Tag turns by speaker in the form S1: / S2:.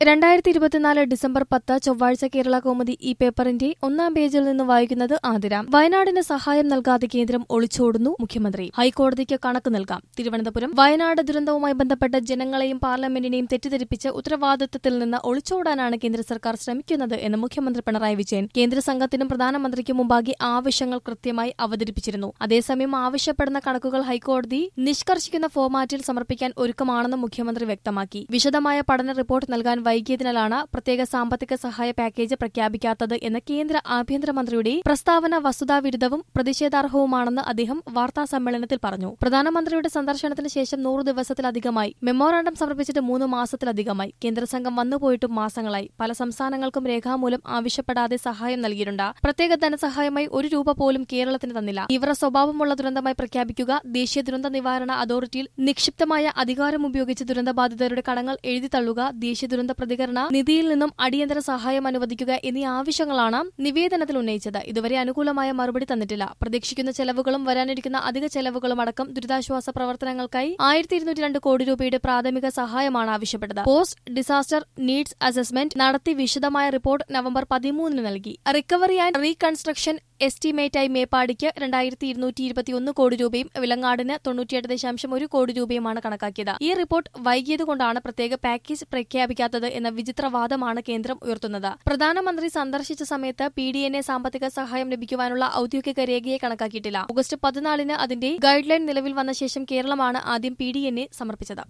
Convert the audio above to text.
S1: രണ്ടായിരത്തി ഇരുപത്തിനാല് ഡിസംബർ പത്ത് ചൊവ്വാഴ്ച കേരള കൗമുദി ഈ പേപ്പറിന്റെ ഒന്നാം പേജിൽ നിന്ന് വായിക്കുന്നത് ആതിര വയനാടിന് സഹായം നൽകാതെ കേന്ദ്രം ഒളിച്ചോടുന്നു മുഖ്യമന്ത്രി ഹൈക്കോടതിക്ക് കണക്ക് നൽകാം തിരുവനന്തപുരം വയനാട് ദുരന്തവുമായി ബന്ധപ്പെട്ട് ജനങ്ങളെയും പാർലമെന്റിനെയും തെറ്റിദ്ധരിപ്പിച്ച് ഉത്തരവാദിത്തത്തിൽ നിന്ന് ഒളിച്ചോടാനാണ് കേന്ദ്ര സർക്കാർ ശ്രമിക്കുന്നത് എന്ന് മുഖ്യമന്ത്രി പിണറായി വിജയൻ കേന്ദ്ര സംഘത്തിനും പ്രധാനമന്ത്രിക്കും മുമ്പാകെ ആവശ്യങ്ങൾ കൃത്യമായി അവതരിപ്പിച്ചിരുന്നു അതേസമയം ആവശ്യപ്പെടുന്ന കണക്കുകൾ ഹൈക്കോടതി നിഷ്കർഷിക്കുന്ന ഫോർമാറ്റിൽ സമർപ്പിക്കാൻ ഒരുക്കമാണെന്നും മുഖ്യമന്ത്രി വ്യക്തമാക്കി വിശദമായ പഠന റിപ്പോർട്ട് നൽകാൻ വൈകിയതിനാലാണ് പ്രത്യേക സാമ്പത്തിക സഹായ പാക്കേജ് പ്രഖ്യാപിക്കാത്തത് എന്ന കേന്ദ്ര ആഭ്യന്തരമന്ത്രിയുടെ പ്രസ്താവന വസ്തുതാവിരുദ്ധവും പ്രതിഷേധാർഹവുമാണെന്ന് അദ്ദേഹം വാർത്താ സമ്മേളനത്തിൽ പറഞ്ഞു പ്രധാനമന്ത്രിയുടെ സന്ദർശനത്തിന് ശേഷം നൂറ് ദിവസത്തിലധികമായി മെമ്മോറാണ്ടം സമർപ്പിച്ചിട്ട് മൂന്ന് മാസത്തിലധികമായി കേന്ദ്ര സംഘം വന്നുപോയിട്ടും മാസങ്ങളായി പല സംസ്ഥാനങ്ങൾക്കും രേഖാമൂലം ആവശ്യപ്പെടാതെ സഹായം നൽകിയിട്ടുണ്ട് പ്രത്യേക ധനസഹായമായി ഒരു രൂപ പോലും കേരളത്തിന് തന്നില്ല തീവ്ര സ്വഭാവമുള്ള ദുരന്തമായി പ്രഖ്യാപിക്കുക ദേശീയ ദുരന്ത നിവാരണ അതോറിറ്റിയിൽ നിക്ഷിപ്തമായ അധികാരം ഉപയോഗിച്ച് ദുരന്തബാധിതരുടെ കടങ്ങൾ എഴുതിത്തള്ളുക ദേശീയ ദുരന്ത പ്രതികരണ നിധിയിൽ നിന്നും അടിയന്തര സഹായം അനുവദിക്കുക എന്നീ ആവശ്യങ്ങളാണ് നിവേദനത്തിൽ ഉന്നയിച്ചത് ഇതുവരെ അനുകൂലമായ മറുപടി തന്നിട്ടില്ല പ്രതീക്ഷിക്കുന്ന ചെലവുകളും വരാനിരിക്കുന്ന അധിക ചെലവുകളും അടക്കം ദുരിതാശ്വാസ പ്രവർത്തനങ്ങൾക്കായി ആയിരത്തി ഇരുന്നൂറ്റി രണ്ട് കോടി രൂപയുടെ പ്രാഥമിക സഹായമാണ് ആവശ്യപ്പെട്ടത് പോസ്റ്റ് ഡിസാസ്റ്റർ നീഡ്സ് അസസ്മെന്റ് നടത്തി വിശദമായ റിപ്പോർട്ട് നവംബർ പതിമൂന്നിന് നൽകി റിക്കവറി ആൻഡ് റീകൺസ്ട്രക്ഷൻ എസ്റ്റിമേറ്റായി മേപ്പാടിക്ക് രണ്ടായിരത്തി ഇരുന്നൂറ്റി ഇരുപത്തിയൊന്ന് കോടി രൂപയും വിലങ്ങാടിന് തൊണ്ണൂറ്റിയെട്ട് ദശാംശം ഒരു കോടി രൂപയുമാണ് കണക്കാക്കിയത് ഈ റിപ്പോർട്ട് വൈകിയതുകൊണ്ടാണ് പ്രത്യേക പാക്കേജ് പ്രഖ്യാപിക്കാത്തത് എന്ന വിചിത്രവാദമാണ് കേന്ദ്രം ഉയർത്തുന്നത് പ്രധാനമന്ത്രി സന്ദർശിച്ച സമയത്ത് പി ഡി എൻ എ സാമ്പത്തിക സഹായം ലഭിക്കുവാനുള്ള ഔദ്യോഗിക രേഖയെ കണക്കാക്കിയിട്ടില്ല ഓഗസ്റ്റ് പതിനാലിന് അതിന്റെ ഗൈഡ് ലൈൻ നിലവിൽ വന്ന ശേഷം കേരളമാണ് ആദ്യം പി ഡി എൻ എ സമർപ്പിച്ചത്